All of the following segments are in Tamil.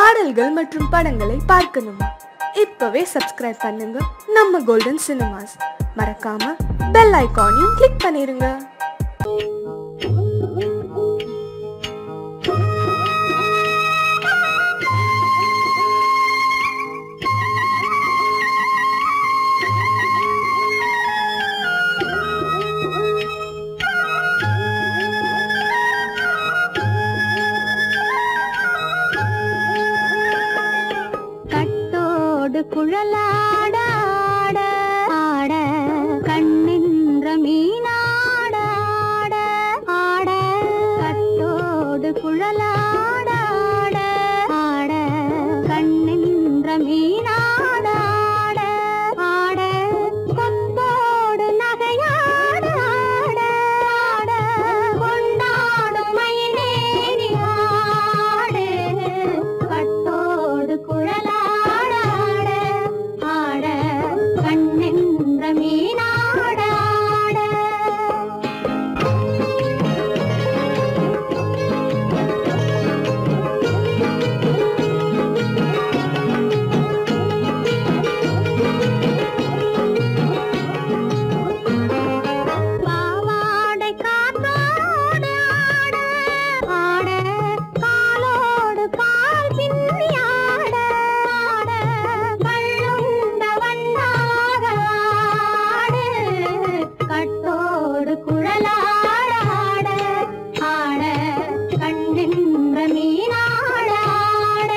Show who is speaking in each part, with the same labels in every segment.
Speaker 1: பாடல்கள் மற்றும் படங்களை பார்க்கணுமா இப்பவே சப்ஸ்கிரைப் பண்ணுங்க நம்ம கோல்டன் சினிமாஸ் மறக்காம பெல் ஐகானையும் கிளிக் பண்ணிருங்க
Speaker 2: கட்டோடு குழலாட ஆட ஆட கண்ணின்ற மீனாட ஆட ஆட கட்டோடு குழலாட ஆட ஆட கண்ணின்ற மீனாட ஆட ஆட கொத்தோடு நகையாட ஆட ஆட கொண்டாடும் மயிலேறி ஆடு கட்டோடு குழலாட ஆட ஆட கண்ணென்ற மீனாட ஆட பாவாடை காத்தோடு ஆட ஆட காலோடு பால் பின்னி ஆட ஆட கள்ளுண்ட வண்ணாக ஆடு கட்டோடு குழலாட ஆட ஆட கண்ணின்ற மீனாட ஆட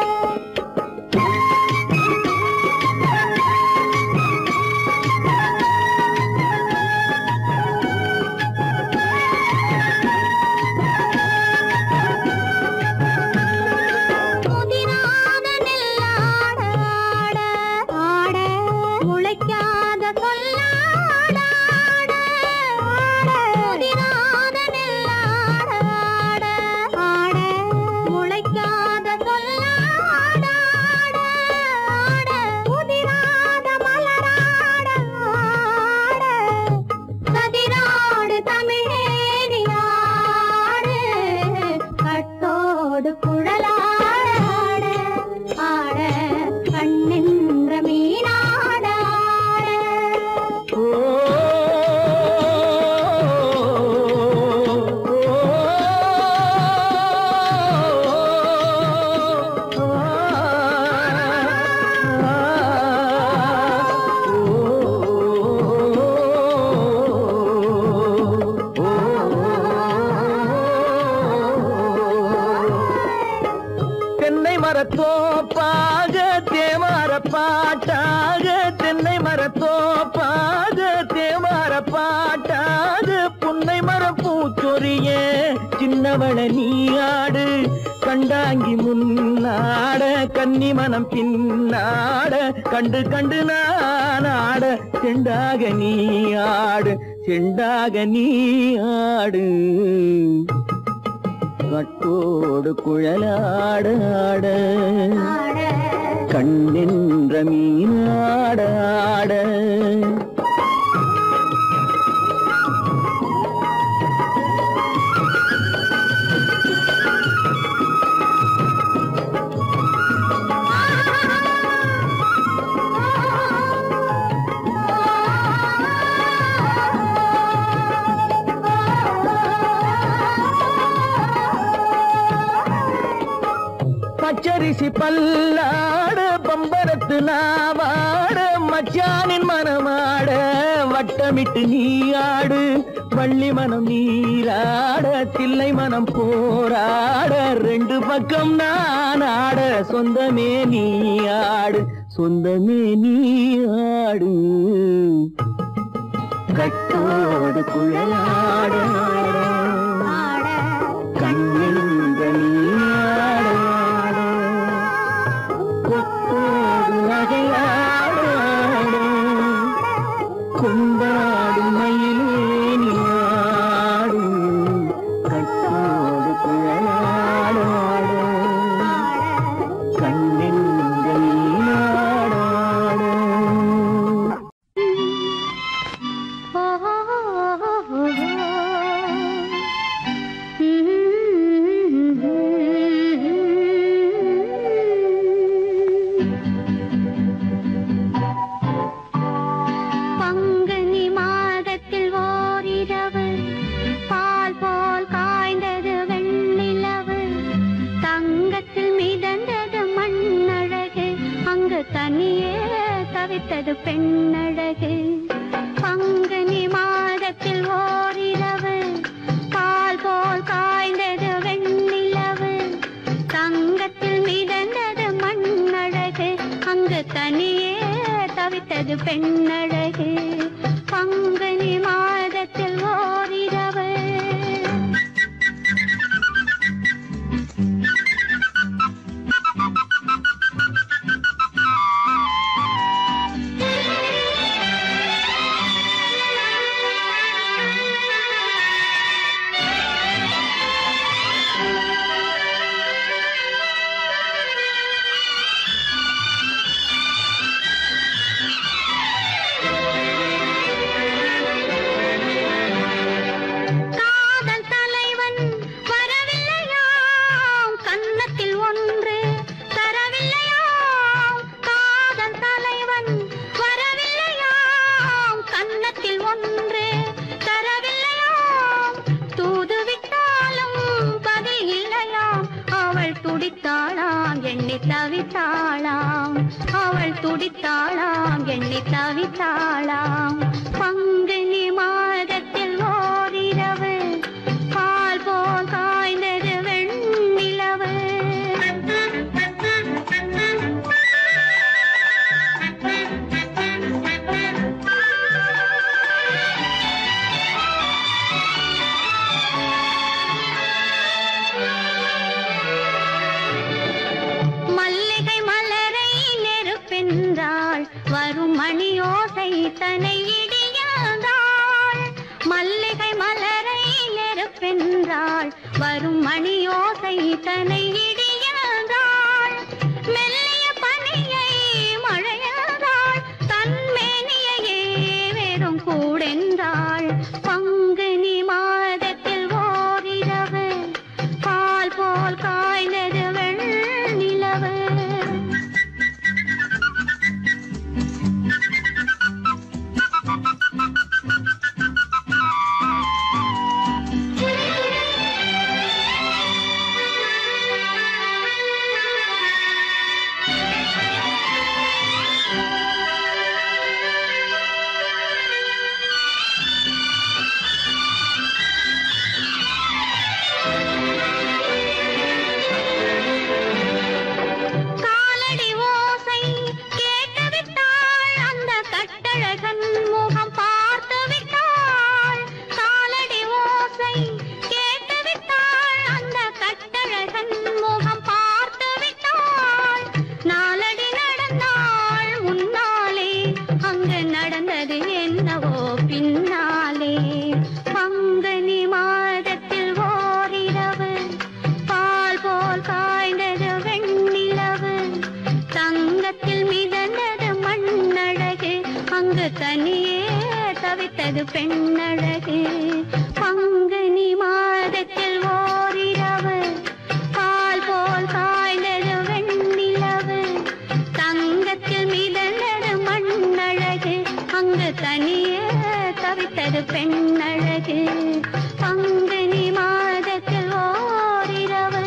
Speaker 2: முதிராத நெல்லாட ஆட ஆட முளைக்காத சொல்லாட ஆட ஆட முதிராத நெல்லாட ஆட ஆட முளைக்காத சொல்லாட ஆட ஆட முதிராத மலராட ஆட கதிராடு தமிழேறி ஆடு கட்டோடு குழலாட ஆட ஆட கண்ணின்ற மீனாட ஆட
Speaker 3: தென்னை மரத்தோப்பாக தேமார பாட்டாக தென்னை மரத்தோப்பாக தேமார பாட்டாக புன்னை மரம் பூச்சொரிய சின்னவள நீயாடு கண்டாங்கி முன்னாட கன்னி மனம் பின்னாட கண்டு கண்டு நானாட செண்டாக நீயாடு செண்டாக நீயாடு கட்டோடு குழலாட ஆட
Speaker 2: ஆட
Speaker 3: கண்ணின்ற மீனாட ஆட பச்சரிசி பல்லாட பம்பரத்து நாவாட மச்சானின் மனமாட வட்டமிட்டு நீயாடு வள்ளி மனம் நீராட தில்லை மனம் போராட ரெண்டு பக்கம் நான் ஆட சொந்தமே நீயாடு சொந்தமே நீயாடு கட்டோடு குழலாட
Speaker 2: ஆட
Speaker 3: கண்ணின்ற நீயாட கொத்தோடு நகையாட கொண்டாடு மயிலே நீயாடு கட்டோடு குழலாட கண்ணின்ற நீயாட
Speaker 2: ஆ பங்குனி மாதத்தில் ஓரிரவு பால் போல் காய்ந்தது வெண்ணிலவு தங்கத்தில் மிதந்தது மண்ணழகு அங்கு தனியே தவித்தது பெண்ணழகு பங்குனி மாதத்தில் ஓரிரவு பால் போல் காய்ந்தது வெண்ணிலவு தங்கத்தில் மிதந்தது மண்ணழகு அங்கு தனியே தவித்தது பெண்ணழகு பங்குனி மாதத்தில் ஓரிரவு காதல் தலைவன் வரவில்லையாம் கன்னத்தில் ஒன்று தரவில்லையாம் காதல் தலைவன் வரவில்லையாம் கன்னத்தில் ஒன்று தரவில்லையாம் தூது விட்டாலும் பதில் இல்லையாம் அவள் துடித்தாளாம் எண்ணி தவித்தாளாம் அவள் துடித்தாளாம் எண்ணி தவித்தாளாம் பங்குனி மாதத்தில் ஓரிரவு பால் போல் காய்ந்தது வெண்ணிலவு மல்லிகை மலரை நெருப்பென்றாள் வரும் மணியோசை தனை இடியாதாள் மல்லிகை மலரை நெருப்பென்றாள் வரும் மணியோசை தனை இடியாதாள் மெல்லிய பனியை மழையாதாள் தன்மேனியையே வெறும் கூடென்றாள் பங்குனி மாதத்தில் ஓரிரவு பால் போல் காய்ந்தது வெண்ணிலவு காலடி ஓசை கேட்டுவிட்டாள் அந்த கட்டழகன் முகம் பார்த்து விட்டாள் காலடி ஓசை கேட்டுவிட்டாள் அந்த கட்டழகன் முகம் பார்த்து விட்டாள் நாலடி நடந்தாள் முன்னாலே அங்கு நடந்தது என்னவோ பின்னாலே பங்குனி மாதத்தில் ஓரிரவு பால் போல் காய்ந்தது வெண்ணிலவு தங்கத்தில் மிதந்தது மண்ணழகு அங்கு தனியே தவித்தது பெண்ணழகு பங்குனி மாதத்தில் ஓரிரவு பால் போல் காய்ந்தது வெண்ணிலவு தங்கத்தில் மிதந்தது மண்ணழகு அங்கு தனியே தவித்தது பெண்ணழகு பங்குனி மாதத்தில் ஓரிரவு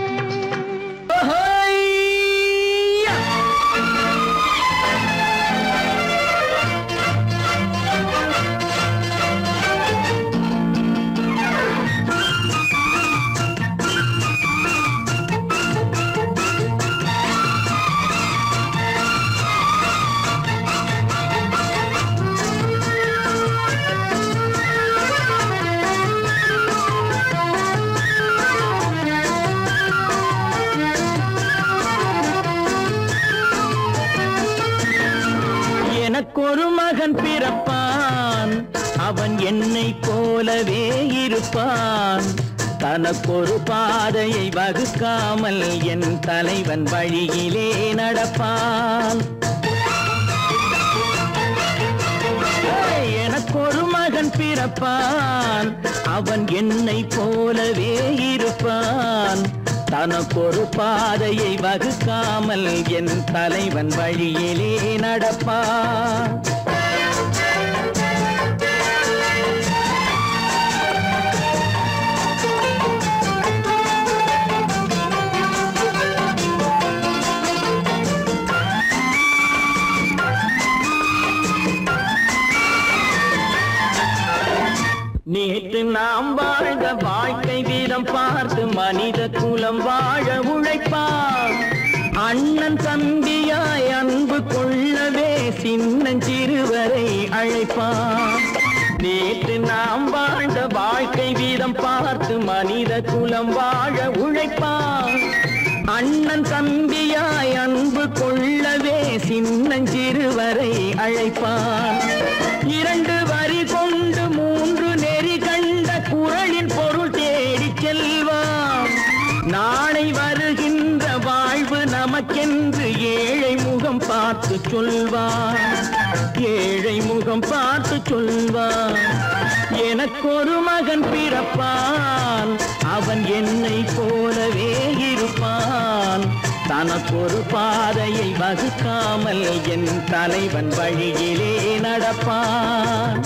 Speaker 3: எனக்கொரு மகன் பிறப்பான் அவன் என்னை போலவே இருப்பான் தனக்கொரு பாதையை வகுக்காமல் என் தலைவன் வழியிலே நடப்பான் ஏய், எனக்கொரு மகன் பிறப்பான் அவன் என்னை போலவே இருப்பான் தனக்கொரு பாதையை வகுக்காமல் என் தலைவன் வழியிலே நடப்பான் நேற்று நாம் வாழ்ந்த வாழ்க்கை வீதம் பார்த்து மனித குலம் வாழ உழைப்பார் அண்ணன் தம்பியாய் அன்பு கொள்ளவே சின்னஞ்சிறுவரை அழைப்பார் நேற்று நாம் வாழ்ந்த வாழ்க்கை வீதம் பார்த்து மனித குலம் வாழ உழைப்பார் அண்ணன் தம்பியாய் அன்பு கொள்ளவே சின்னஞ்சிறுவரை அழைப்பார் இரண்டு வரி கொண்டு மூன்று நெறி கண்ட குரலின் பொருள் தேடிச் செல்வான் நாளை வருகின்ற வாழ்வு நமக்கென்று ஏழை முகம் பார்த்து சொல்வான் ஏழை முகம் பார்த்து சொல்வான் எனக்கொரு மகன் பிறப்பான் அவன் என்னை போலவே இருப்பான் தனக்கொரு பாதையை வகுக்காமல் என் தலைவன் வழியிலே நடப்பான்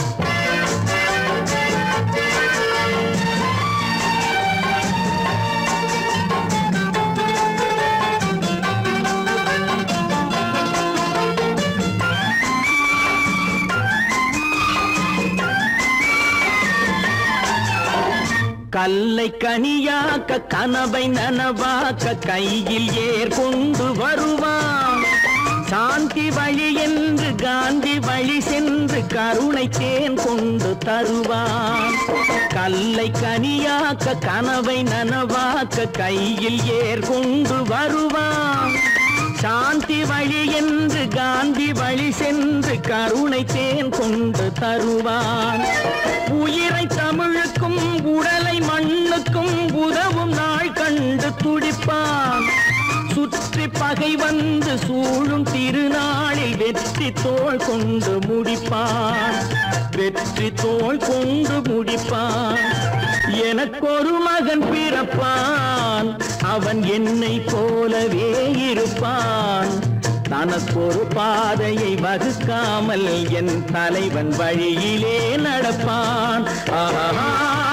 Speaker 3: கல்லை கனியாக்க கனவை நனவாக்க கையில் ஏர் கொண்டு வருவான் சாந்தி வழி என்று காந்தி வழி சென்று கருணை தேன் கொண்டு தருவான் கல்லை கனியாக்க கனவை நனவாக்க கையில் ஏர் கொண்டு வருவான் சாந்தி வழி என்று காந்தி வழி சென்று கருணை தேன் கொண்டு தருவான் உயிரை தமிழுக்கும் உடலை மண்ணுக்கும் உதவும் நாள் கண்டு துடிப்பான் சுற்றி பகை வந்து சூழும் திருநாளில் வெற்றி தோள் கொண்டு முடிப்பான் வெற்றி தோள் கொண்டு முடிப்பான் எனக்கொரு மகன் பிறப்பான் அவன் என்னை போலவே இருப்பான் தனக்கொரு பாதையை வகுக்காமல் என் தலைவன் வழியிலே நடப்பான் ஆஹா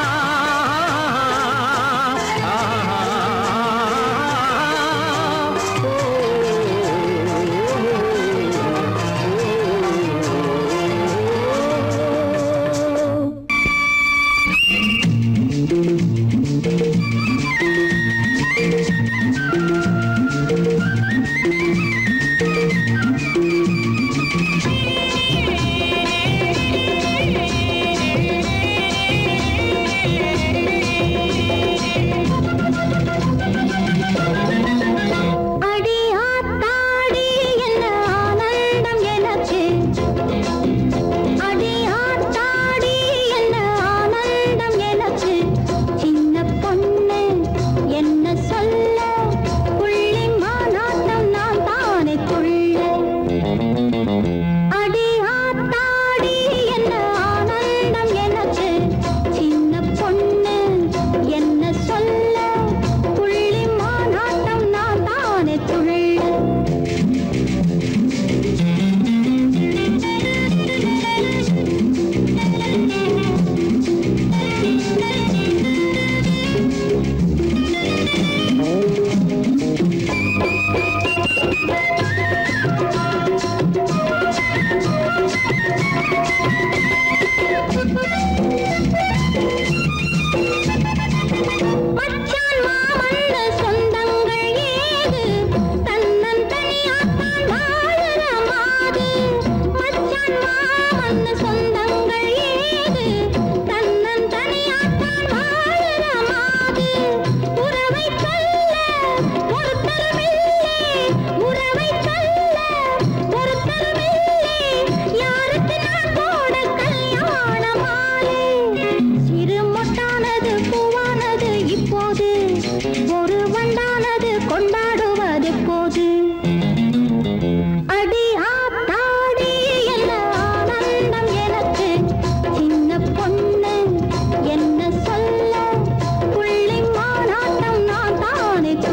Speaker 2: அடி ஆத்தாடி என்ன ஆனந்தம் எனக்கு அடி ஆத்தாடி என்ன ஆனந்தம் எனக்கு சின்ன பொண்ணு என்ன சொல்ல புள்ளி மாநாட்டம் நான் தானே துள்ள அடி ஆத்தாடி என்ன ஆனந்தம் எனக்கு சின்ன பொண்ணு என்ன சொல்ல புள்ளி மாநாட்டம் நான் தானே துள்ள மச்சான் மாமன்னு சொந்தங்கள் ஏது தன்னன் தனியாத்தான் வாழற மாது மச்சான் மாமன்னு சொந்தங்கள் ஏது தன்னன் தனியாத்தான் வாழற மாது உறவை சொல்ல ஒருத்தருமில்லை உறவை சொல்ல ஒருத்தருமில்லை யாருக்கு நான் போட கல்யாண மாலை சிறு மொட்டானது பூவானது இப்போது ஒரு வண்டானது கொண்டாடுவது போது அடி ஆத்தாடி என்ன ஆனந்தம் எனக்கு சின்ன பொண்ணு என்ன சொல்ல புள்ளி மாநாட்டம் நான் தானே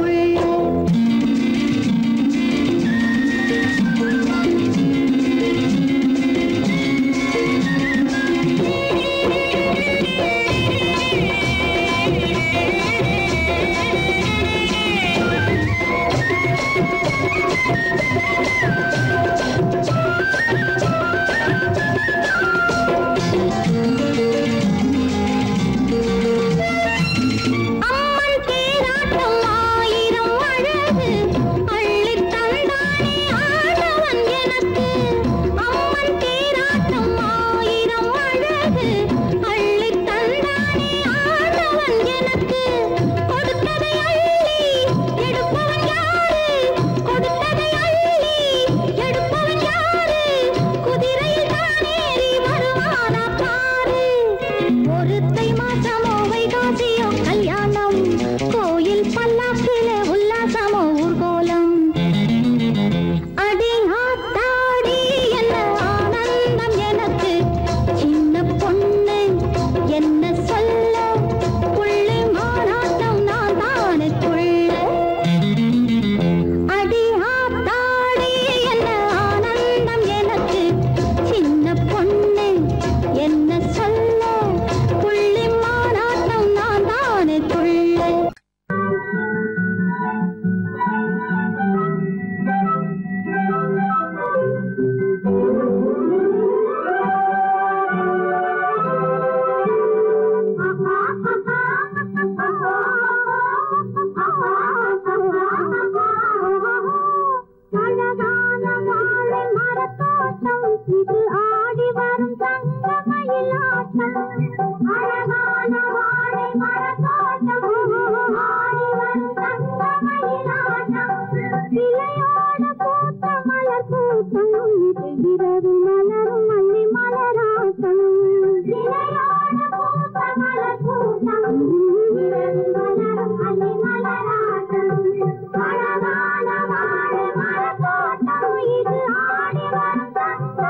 Speaker 2: கூட்டம் இது இரவு மலரும் மல்லி மலராட்டம் இளையோட பூத்த மலர் கூட்டம் இரவு மலரும் மல்லி மலராட்டம் அழகான வாழை மரத்தோட்டம் இது ஆடி வரும் தங்க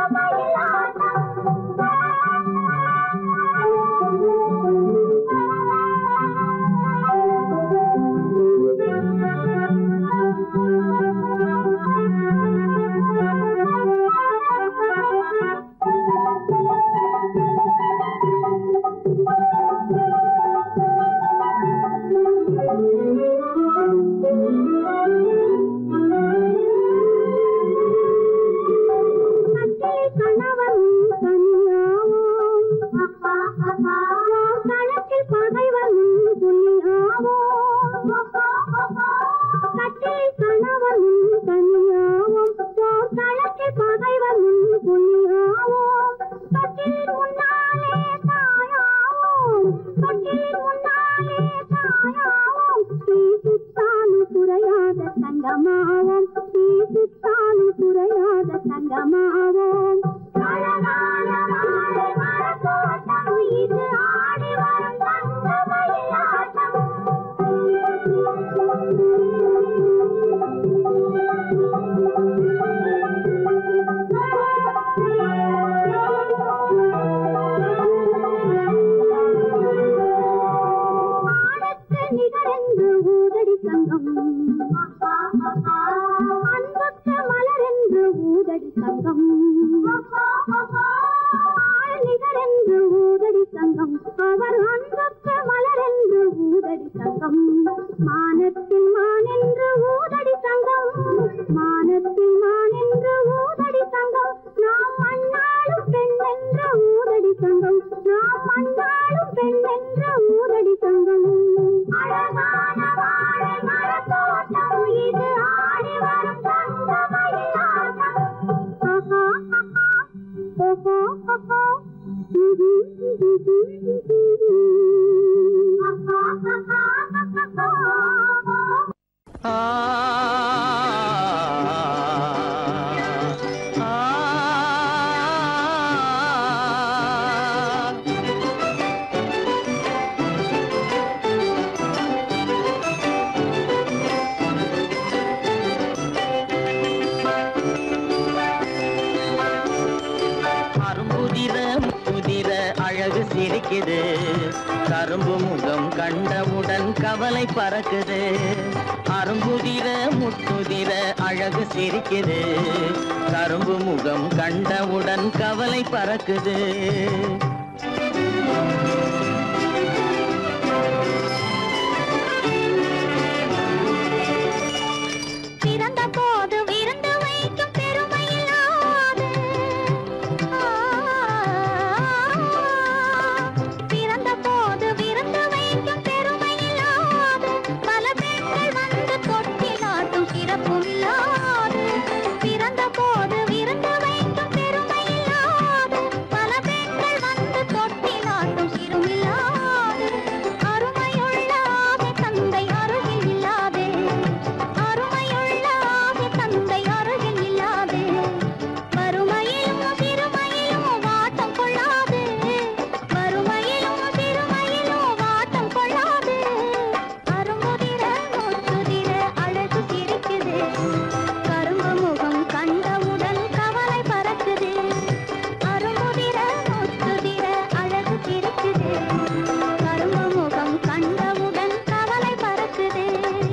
Speaker 2: கட்டில் கணவன் தனியாவோம் களத்தில் பகைவன் புலியாவோம் கட்டில் கணவன் தனியாவோம் களத்தில் பகைவன் புலியாவோம் கட்டில் முன்னாலே தாயாவோம் கட்டில் முன்னாலே தாயாவோம் தீ சுத்தாலும் குறையாத தங்கமாவோம் தீ சுத்தாலும் குறையாத தங்கமாவோம் அழகான வாழை மரத்தோட்டம் இது ஆடி வரும் தங்க மயிலாட்டம் ஆடத்து நிகரென்று ஊதடி சங்கம் அன்புக்கு மலரென்று ஊதடி சங்கம் ஆள் நிகரென்று ஊதடி சங்கம் அவர் அன்புக்கு மலரென்று ஊதடி சங்கம் மானத்தில் மானென்று ஊதடி சங்கம் மானத்தில் மானென்று ஊதடி சங்கம் நாம் மண்ணாளும் பெண் என்ற ஊதடி சங்கம் நாம் மண்ணாளும் பெண் என்ற ஊதடி சங்கம் அழகான வாழை மரத்தோட்டம் இது ஆடி வரும் தங்க மயிலாட்டம் ஆஹா ஆஹா ஓஹோ ஓஹோ இது இது இது ஆஹா ஆஹா ஆஹா
Speaker 3: ஆ ஆ அரும்புதிர முதிர அழகு சிரிக்குது கரும்பு முகம் கண்டவுடன் கவலை பறக்குது அரும்புதிர முத்துதிர அழகு சிரிக்குது கரும்பு முகம் கண்டவுடன் கவலை பறக்குது
Speaker 2: பிறந்த போது விருந்து வைக்கும் பெருமையில்லாது பிறந்த போது விருந்து வைக்கும் பெருமையில்லாது பல பெண்கள் வந்து தொட்டிலாட்டும் சிறப்பும் இல்லாது பிறந்த போது விருந்து வைக்கும் பெருமையில்லாது பல பெண்கள் வந்து தொட்டிலாட்டும் சிறுமில்லாது அருமையுள்ள ஆவி தந்தை அருகில் இல்லாதே அருமையுள்ள ஆவி தந்தை அருகில் இல்லாதே வறுமையிலும் சிறுமையிலும் வாட்டம் கொள்ளாது வறுமையிலும் சிறுமையிலும் வாட்டம் கொள்ளாது அரும்புதிர முத்துதிர அழகு சிரிக்குது கரும்பு முகம் கண்டவுடன் கவலை பறக்குது அரும்புதிர முத்துதிர அழகு சிரிக்குது கரும்பு முகம் கண்டவுடன் கவலை பறக்குது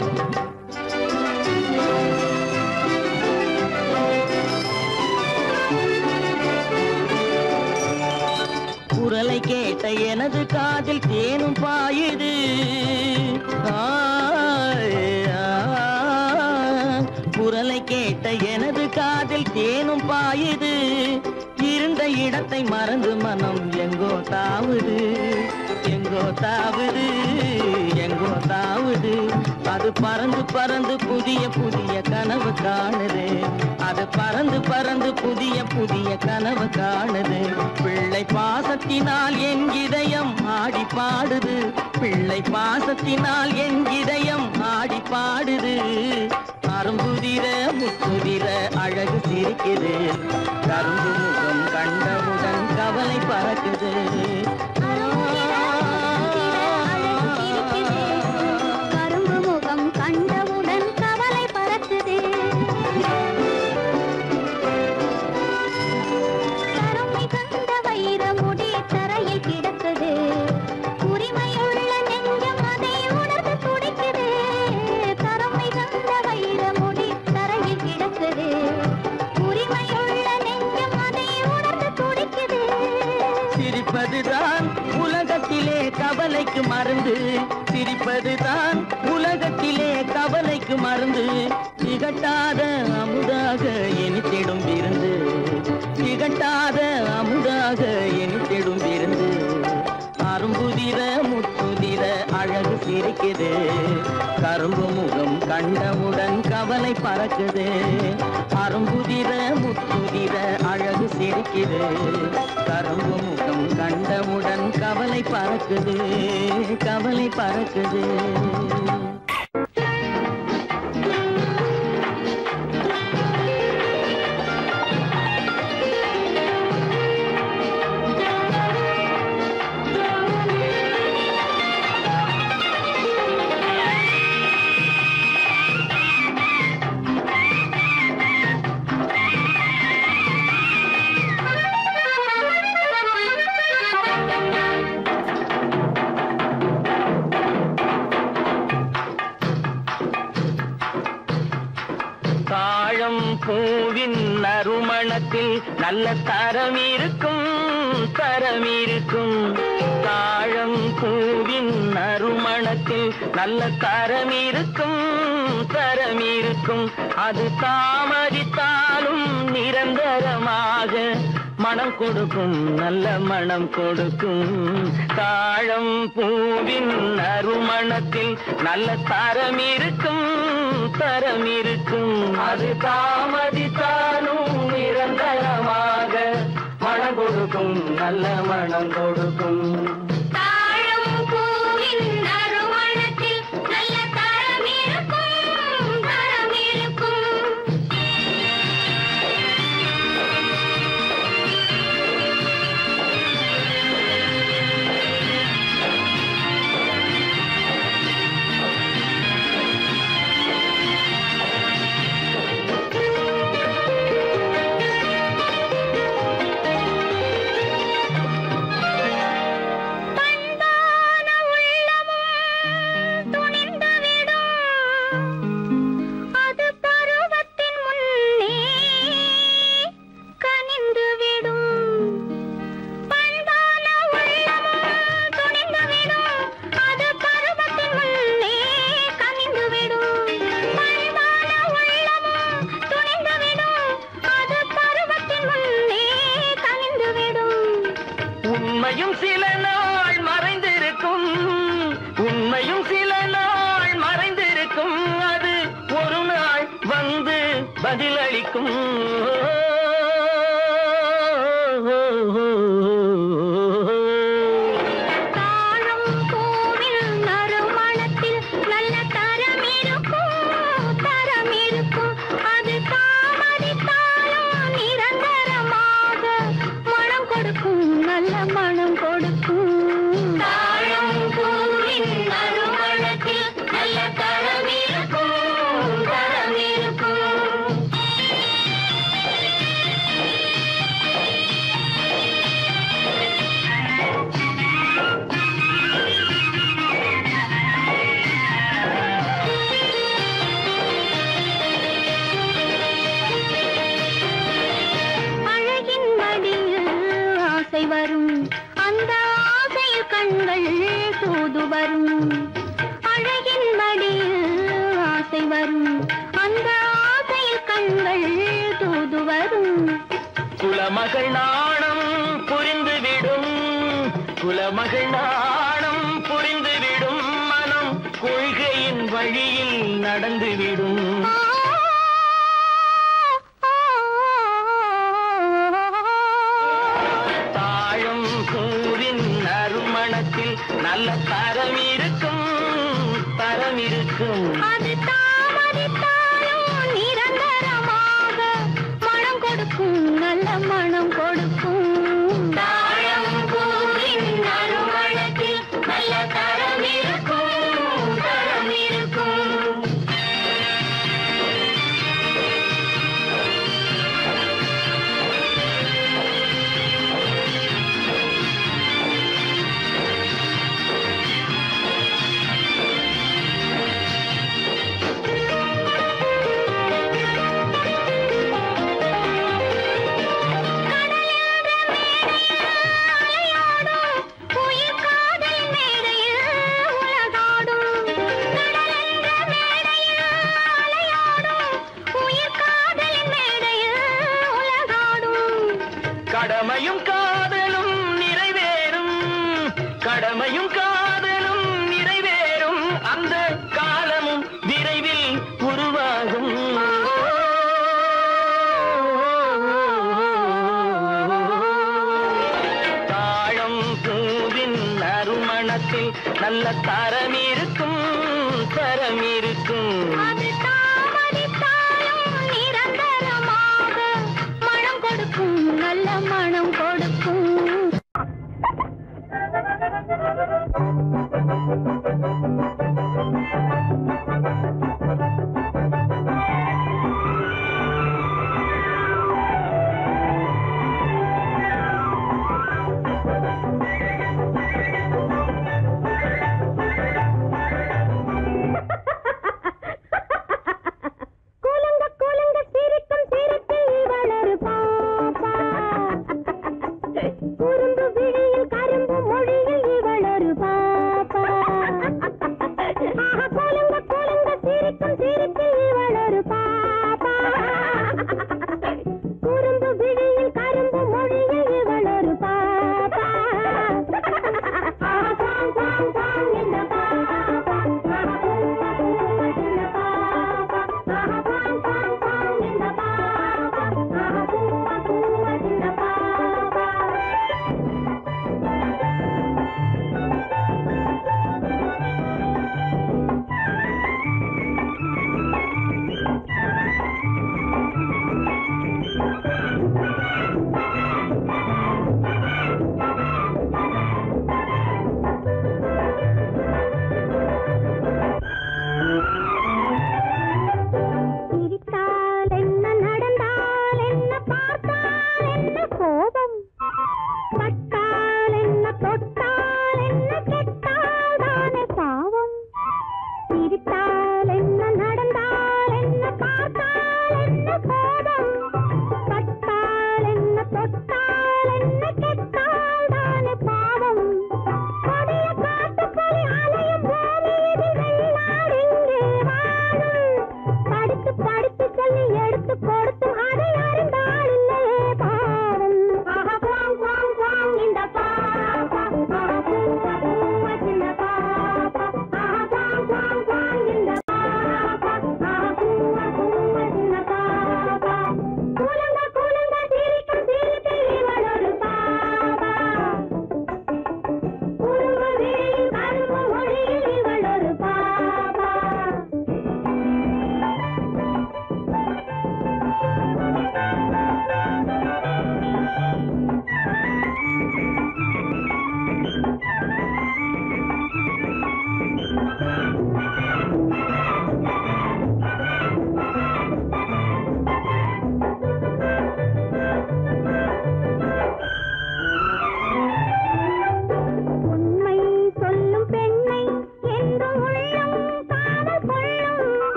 Speaker 3: குரலை கேட்ட எனது காதில் தேனும் பாயுது ஆய், ஆ. குரலை கேட்ட எனது காதில் தேனும் பாயுது இருந்த இடத்தை மறந்து மனம் எங்கோ தாவுது எங்கோ தாவுது எங்கோ தாவுது அது பறந்து பறந்து புதிய புதிய கனவு காணுது அது அது பறந்து பறந்து புதிய புதிய கனவு காணுது பிள்ளை பாசத்தினால் என் இதயம் ஆடி பாடுது பிள்ளை பாசத்தினால் என் இதயம் ஆடி பாடுது அரும்புதிர முத்துதிர அழகு சிரிக்குது கரும்பு முகம் கண்டவுடன் கவலை பறக்குது
Speaker 2: கரும்பு முகம் கண்டவுடன் கவலை பறக்குது கருமை கண்ட வைர முடி தரையில் கிடக்குது உரிமையுள்ள நெஞ்சம் அதை உணர்ந்து துடிக்குது கருமை கண்ட வைர முடி தரையில் கிடக்குது உரிமையுள்ள நெஞ்சம் அதை உணர்ந்து துடிக்குது
Speaker 3: சிரிப்பதுதான் உலகத்திலே கவலைக்கு மருந்து சிரிப்பதுதான் உலகத்திலே கவலைக்கு மருந்து திகட்டாத அமுதாக இனித்திடும் விருந்து திகட்டாத அமுதாக இனித்திடும் விருந்து அரும்புதிர முத்துதிர அழகு சிரிக்குது கரும்பு முகம் கண்டவுடன் கவலை பறக்குது அரும்புதிர முத்துதிர அழகு சிரிக்குது கரும்பு முகம் கண்டவுடன் கவலை பறக்குது கவலை பறக்குது தாழம் பூவின் நறுமணத்தில் நல்ல தரம் இருக்கும் தரம் இருக்கும் தாழம் பூவின் நறுமணத்தில் நல்ல தரம் இருக்கும் தரம் இருக்கும் அது தாமதித்தாலும் நிரந்தரமாக மனம் கொடுக்கும் நல்ல மனம் கொடுக்கும் தாழம் பூவின் நறுமணத்தில் நல்ல தரம் இருக்கும் தரம் இருக்கும் அது தாமதித்தாலும் நிரந்தரமாக மனம் கொடுக்கும் நல்ல மனம் கொடுக்கும்
Speaker 2: தாழம் பூவின் நறுமணத்தில் நல்ல தரம் இருக்கும் தரம் இருக்கும் பண்பான உள்ளமும் துணிந்துவிடும் அது பருவத்தின் முன்னே கனிந்துவிடும் பண்பான உள்ளமும் துணிந்துவிடும் அது பருவத்தின் முன்னே கனிந்துவிடும் பண்பான உள்ளமும் துணிந்துவிடும் அது பருவத்தின் முன்னே கனிந்துவிடும்
Speaker 3: உண்மையும் சில நாள் மறைந்திருக்கும் உண்மையும் சில நாள் மறைந்திருக்கும் அது ஒரு நாள் வந்து பதிலளிக்கும்
Speaker 2: தாழம் பூவில் நறுமணத்தில் நல்ல தரம் இருக்கும் தரம் இருக்கும் அது தாமதித்தாலும் நிரந்தரமாக மனம் கொடுக்கும் நல்ல மனம் கொடுக்கும் தாழம் பூவின் நறுமணத்தில் நல்ல தரம் இருக்கும் தரம் இருக்கும் அழகின் மடியில் ஆசை வரும் அந்த ஆசையில் கண்கள் தூது வரும் அழகின் மடியில் ஆசை வரும் அந்த ஆசையில் கண்கள் தூது வரும்
Speaker 3: குலமகள் நாணம் புரிந்துவிடும் குலமகள் நாணம் புரிந்துவிடும் மனம் கொள்கையின் வழியில் நடந்துவிடும்
Speaker 2: ஆ, ஆ,
Speaker 3: நல்ல தரம் இருக்கும் தரம் இருக்கும்
Speaker 2: அது தாமதித்தாலும் நிரந்தரமாக மனம் கொடுக்கும் நல்ல மனம் கொடுக்கும் தாழம் பூவின் நறுமணத்தில் நல்ல தரம் இருக்கும் தரம் இருக்கும் உயிர் காதல் மேடையில் உலகாடும் கடலென்ற மேடையில் அலையாடும் உயிர் காதல் மேடையில் உலகாடும்
Speaker 3: கடமையும் காதலும் நிறைவேறும் கடமையும் காதலும் நிறைவேறும் அந்த காலமும் விரைவில் உருவாகும் தாழம் பூவின் நறுமணத்தில் நல்ல தரம் இருக்கும் தரம் இருக்கும்
Speaker 2: அது தாமதித்தாலும் நிரந்தரமாக மனம் கொடுக்கும் நல்ல மனம் கொடுக்கும் கூலுங்க கூலுங்க சிரிக்கும் சிரிப்பில் இவளொரு பாப்பா குறும்பு விழியில் கரும்பு மொழியில் இவளொரு பாப்பா ஆஹா, கூலுங்க கூலுங்க சிரிக்கும் சிரிப்பில் இவளொரு பாப்பா குறும்பு விழியில் கரும்பு மொழியில் இவளொரு பாப்பா ஆஹா, பாங், பாங், பாங் இந்த பாப்பா ஆஹா, பூவா, பூவா சின்ன பாப்பா ஆஹா, பாங், பாங், பாங் இந்த பாப்பா ஆஹா, பூவா, பூவா சின்ன பாப்பா சிரித்தால் என்ன நடந்தால் என்ன பார்த்தால் என்ன கோபம் பட்டால் என்ன தொட்டால் என்ன கெட்டால் தானே பாவம் சிரித்தால் என்ன நடந்தால் என்ன பார்த்தால் என்ன கோபம் பட்டால் என்ன தொட்டால் என்ன கெட்டால் தானே பாவம் கொடிய காட்டுப்புலி அலையும் பூமியில் வெள்ளாடு இங்கே வாழும் படித்து படித்து சொல்லி எடுத்து கொடுத்தும் அதை அறிந்தாள் இல்லையே பாவம் ஆஹா குவாங் குவாங் குவாங் இந்த பாப்பா ஆஹா பூவா பூவா சின்ன பாப்பா ஆஹா குவாங் குவாங் குவாங் இந்த பாப்பா ஆஹா பூவா பூவா சின்ன பாப்பா கூலுங்க கூலுங்க சிரிக்கும் சிரிப்பில் இவளொரு பாப்பா குறும்பு விழியில் கரும்பு மொழியில் இவளொரு பாப்பா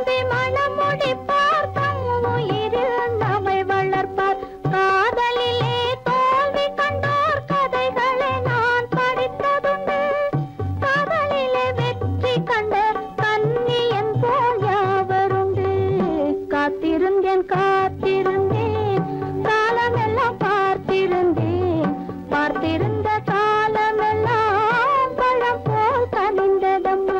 Speaker 2: தம்பி மணமுடி பார்த்தம் உயிரில் நம்மை வளர்ப்பார் காதலிலே தோல்வி கண்டோர் கதைகளை நான் படித்ததுண்டு காதலிலே வெற்றி கண்ட கன்னியன் போல் யாவருண்டு காத்திருந்தேன் காத்திருந்தேன் காலமெல்லாம் பார்த்திருந்தேன் பார்த்திருந்த காலமெல்லாம் பழம் போல் கனிந்ததம்மா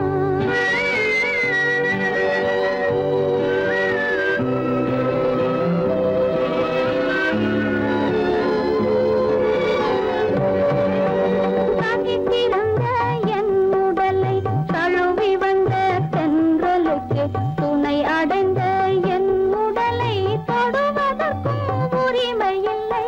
Speaker 2: தனித்திருந்த என் உடலை தழுவி வந்த தென்றலுக்கு துணை அடைந்த என் உடலை தொடுவதற்கும் உரிமை இல்லை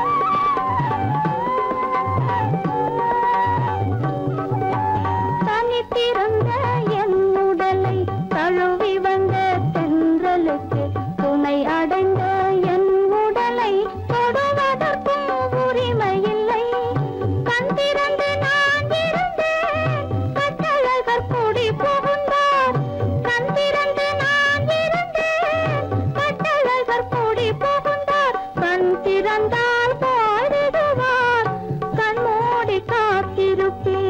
Speaker 2: தனித்திருந்த என் உடலை தழுவி வந்த தென்றலுக்கு துணை அடைந்த என் உடலை தொடுவதற்கும் உரிமை இல்லை கண் திறந்து நான் இருந்தேன் கட்டழகர் கூடி புகுந்தார் கண் திறந்து நான் இருந்தேன் கட்டழகர் கூடி புகுந்தார் கண் திறந்தால் பாடிடுவார் கண் மூடி காத்திருப்பேன்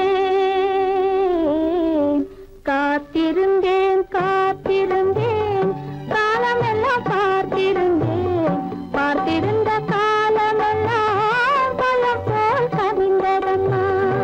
Speaker 2: காத்திருந்தேன் காத்திருந்தேன் காலமெல்லாம் பார்த்திருந்தேன் பார்த்திருந்த காலமெல்லாம் பலம் போல் கவிந்ததம்மா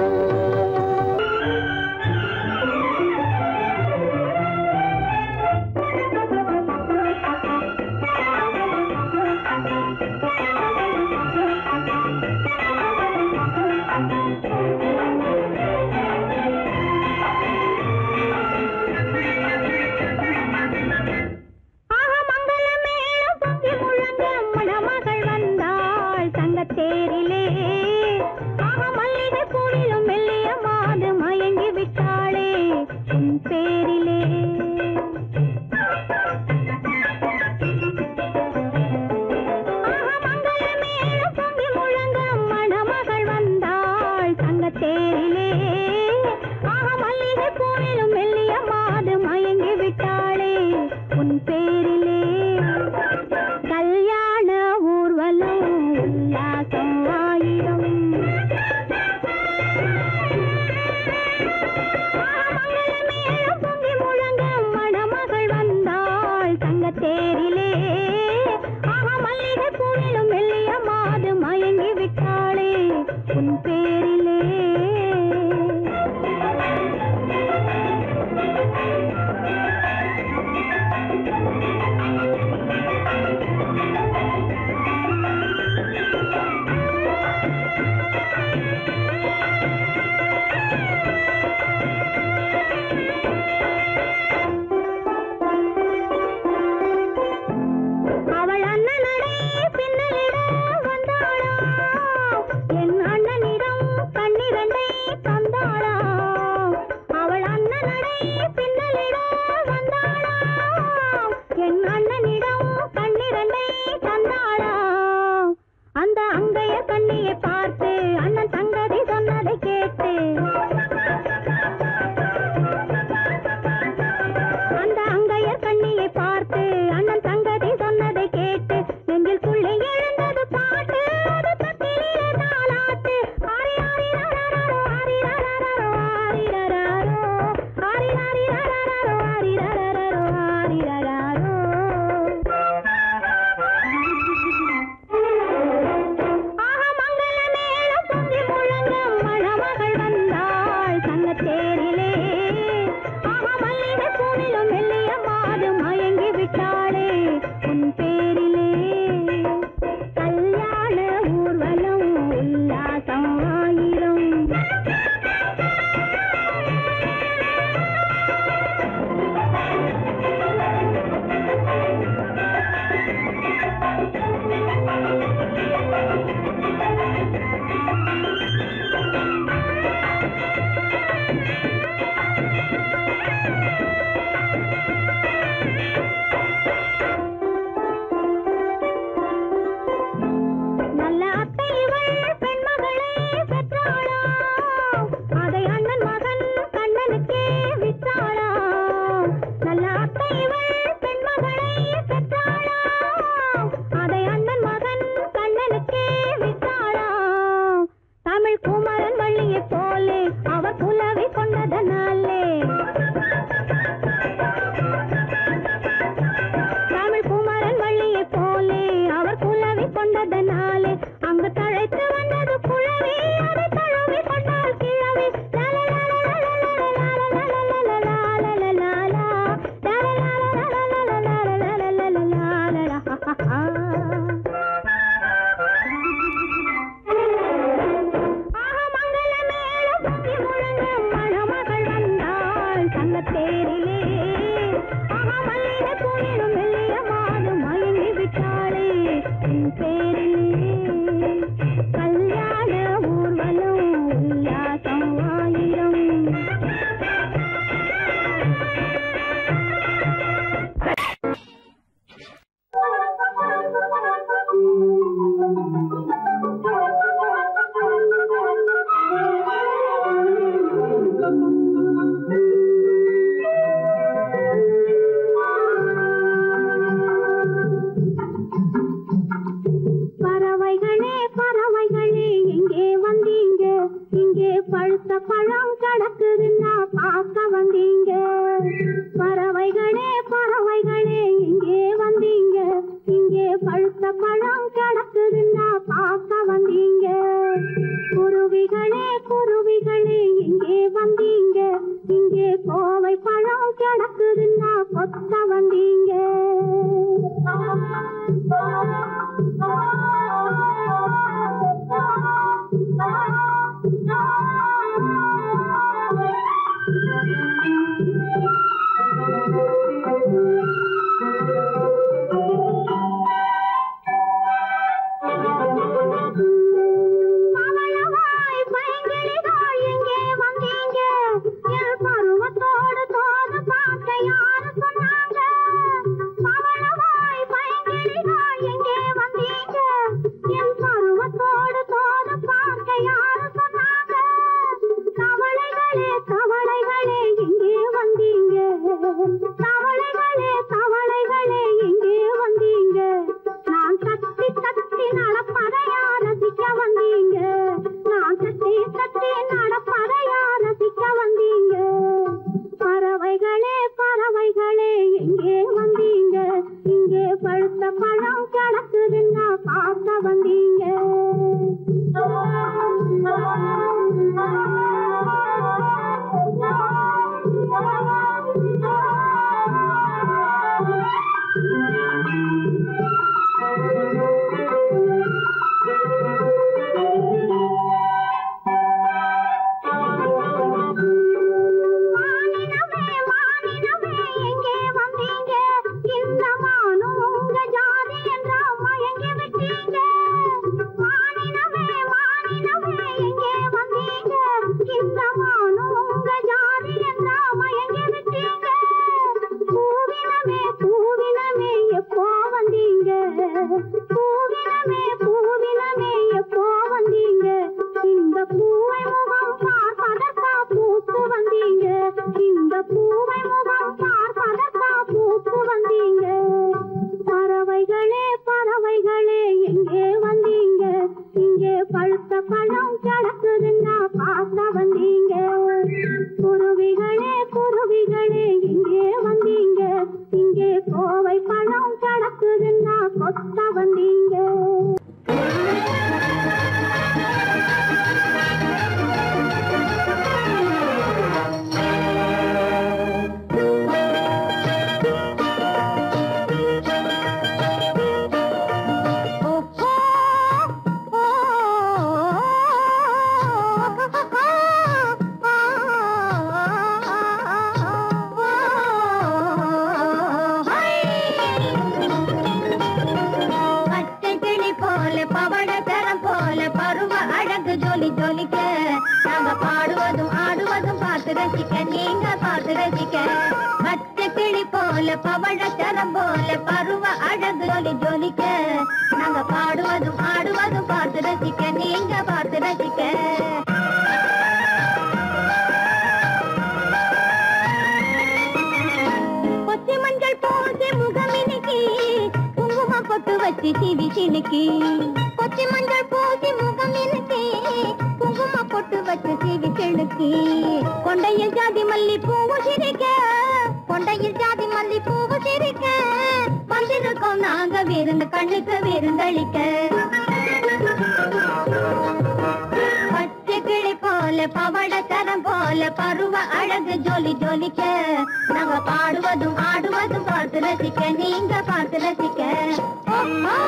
Speaker 2: ஆக மங்களமேளம் பொங்கி முழங்க மணமகள் வந்தாள் தங்கத்தேரிலே ஆக மல்லிகை பூவிலும் மெல்லிய மாது மயங்கி விட்டாளே உன் பேரிலே ஆக மங்களமேளம் பொங்கி முழங்க மணமகள் வந்தாள் தங்கத்தேரிலே ஆக மல்லிகை பூவிலும் மெல்லிய மாது மயங்கி விட்டாளே உன் பேரிலே கல்யாண ஊர்வலம் உல்லாசம் ஆயிரம் மங்களமேளம் பொங்கி முழங்க மணமகள் வந்தாள் தங்கத்தேரிலே ஆக மல்லிகை பூவிலும் மெல்லிய மாது மயங்கி விட்டாளே உன் பேரிலே அவள் அண்ணனடே பின்னலிட வந்தாளா என் அண்ணனிடம் கண்ணிரண்டை தந்தாளா அவள் அண்ணனடே பின்னலிட வந்தாளா என் அண்ணனிடம் கண்ணிரண்டை தந்தாளா அந்த அங்கைய கண்ணியை பார்த்து அண்ணன் சங்கதி சொன்னதை கேட்டு அந்த அங்கையர் கண்ணியை பார்த்து அண்ணன் சங்கதி சொன்னதை கேட்டு நெஞ்சில் துள்ளி எழுந்தது பாட்டு அது தத்திலே தாலாட்டு ஆரி ஆரி ரரரரோ, ஆரி ரரரரோ, ஆரி ரரரோ. ஆரி ஆரி ரரரரோ, ஆரி ரரரரோ, ஆரி ரரரோ. ஆக மங்கள மேளம் பொங்கி முழங்க மணமகள் வந்தாள் தங்கத்தேரிலே ஆக மல்லிகை பூவிலும் மெல்லிய மாது மயங்கி விட்டாளே உன் பேரிலே கல்யாண ஊர்வலம் உல்லாசம் ஆயிரம் நல்ல அத்தை இவள் பெண்மகளை பெற்றாளா அதை அண்ணன் மகன் கண்ணனுக்கே விற்றாளா நல்ல அத்தை கொத்த வந்தீங்க பவளவாய் பைங்கிளிகள் எங்கே வந்தீங்க என் பருவத்தோடு தோது பார்க்க யாரு சொன்னாங்க பவளவாய் பைங்கிளிகள் எங்கே வந்தீங்க என் பருவத்தோடு தோது பார்க்க யாரு சொன்னாங்க கவலைகளே கவலைகளே எங்கே வந்தீங்க கவலைகளே கவலைகளே எங்கே வந்தீங்க நான் தட்டி தட்டி நடப்பதையா ரசிக்க வந்தீங்க நான் தட்டி தட்டி நடப்பதையா ரசிக்க வந்தீங்க பறவைகளே பறவைகளே எங்கே வந்தீங்க இங்கே பழுத்த பழம் கிடக்குதுன்னா பார்க்க வந்தீங்க மானினமே மானினமே எங்கே வந்தீங்க இந்த மானும் உங்க ஜாதி என்றா மயங்கி விட்டீங்க மானினமே மானினமே எங்கே வந்தீங்க இந்த மானும் உங்க ஜாதி என்றா மயங்கி விட்டீங்க பூவினமே பூவினமே எப்போ வந்தீங்க பூவினமே பூவினமே எப்போ வந்தீங்க இந்த பூவை முகம் பார்ப்பதற்கா பூத்து வந்தீங்க இந்த பூவை முகம் பார்ப்பதற்கா பூத்து வந்தீங்க பறவைகளே பறவைகளே எங்கே வந்தீங்க இங்கே பழுத்த பழம் கிடக்குதுன்னா பார்க்க வந்தீங்க குருவிகளே குருவிகளே எங்கே வந்தீங்க இங்கே கோவை பழம் கிடக்குதுன்னா கொத்த வந்தீங்க
Speaker 4: பச்சை கிளி போல பவள தரம் போல பருவ அழகு ஜொலி ஜொலிக்க நாம பாடுவதும் ஆடுவதும் பார்த்து ரசிக்க நீங்க பார்த்து ரசிக்க பச்சை கிளி போல பவள தரம் போல பருவ அழகு ஜொலி ஜொலிக்க நாங்க பாடுவதும் ஆடுவதும் பார்த்து ரசிக்க நீங்க பார்த்து ரசிக்க கொச்சி மஞ்சள் பூசி முகமினுக்கி குங்கும பொட்டு வச்சு சிவி சினுக்கி கொச்சி மஞ்சள் பூசி முகமினுக்கி குங்கும பொட்டு வச்சு சிவி சினுக்கி கொண்டையில் ஜாதி மல்லி பூவு சிரிக்க கொண்டையில் ஜாதி மல்லி பூவு சிரிக்க வந்திருக்கோம் நாங்க விருந்து கண்ணுக்கு விருந்தளிக்க பச்சை கிளி போல பவள தரம் போல பருவ அழகு ஜொலி ஜொலிக்க நாங்க பாடுவதும் ஆடுவதும் பார்த்து ரசிக்க நீங்க பார்த்து ரசிக்க ஓஹோ!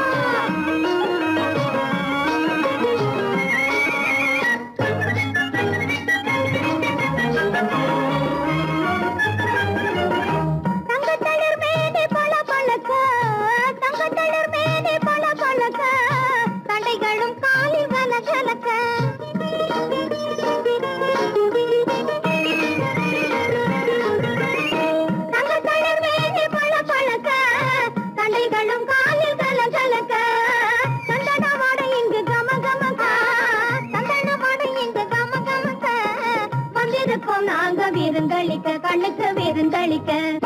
Speaker 4: தங்கத்தளிர் மேனி பல பழக்க தங்கத்தளிர் மேனி பல பழக்க தண்டைகளும் காலில் கல கலக்க தங்கத்தளிர் மேனி பல பழக்க தண்டைகளும் காலில் கல கலக்க சந்தன வாடை இங்கு கம கமக்க சந்தன வாடை இங்கு கம கமக்க வந்திருக்கோம் நாங்க விருந்தளிக்க கண்ணுக்கு விருந்தளிக்க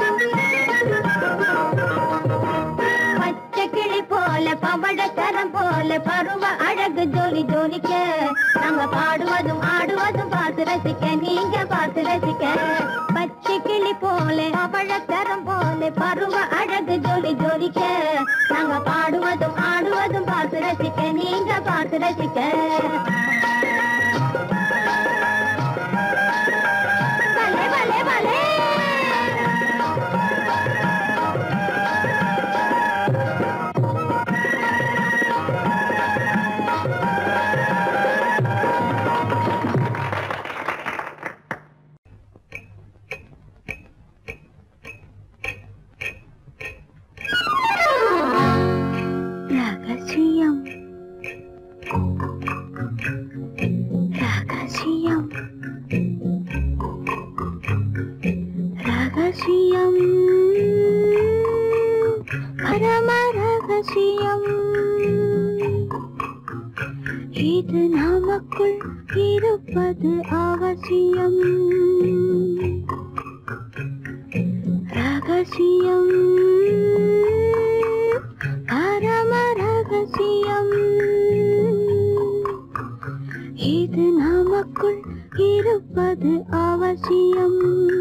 Speaker 4: பச்சை கிளி போல பவள தரம் போல பருவ அழகு ஜோலி ஜோலிக்க நாங்க பாடுவதும் ஆடுவதும் பார்த்து ரசிக்க நீங்க பார்த்து ரசிக்க பச்சை கிளி போல பவள தரம் போல பருவ அழகு ஜோலி ஜோலிக்க நாங்க பாடுவதும் ஆடுவதும் பார்த்து ரசிக்க நீங்க பார்த்து ரசிக்க பலே பலே பலே பரம ரகசியம் இது நமக்குள் இருப்பது அவசியம் ரகசியம் பரம ரகசியம் இது நமக்குள் இருப்பது அவசியம்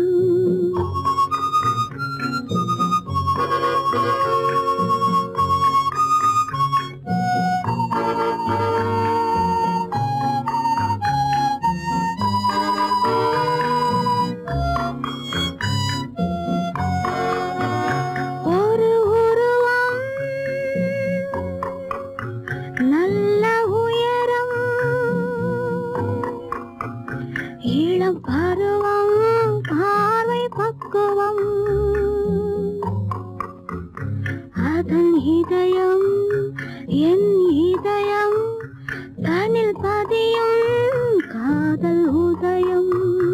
Speaker 4: ஒரு உருவம் நல்ல உயரம் இளம் பருவம் பார்வை பக்குவம் அதன் இதயம் என் இதயம் தனில் பதியும் காதல் உதயம்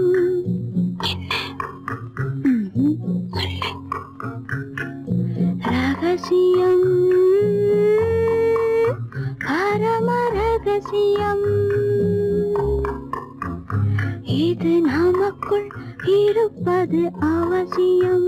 Speaker 4: ரகசியம் பரம ரகசியம் இது நமக்குள் இருப்பது அவசியம்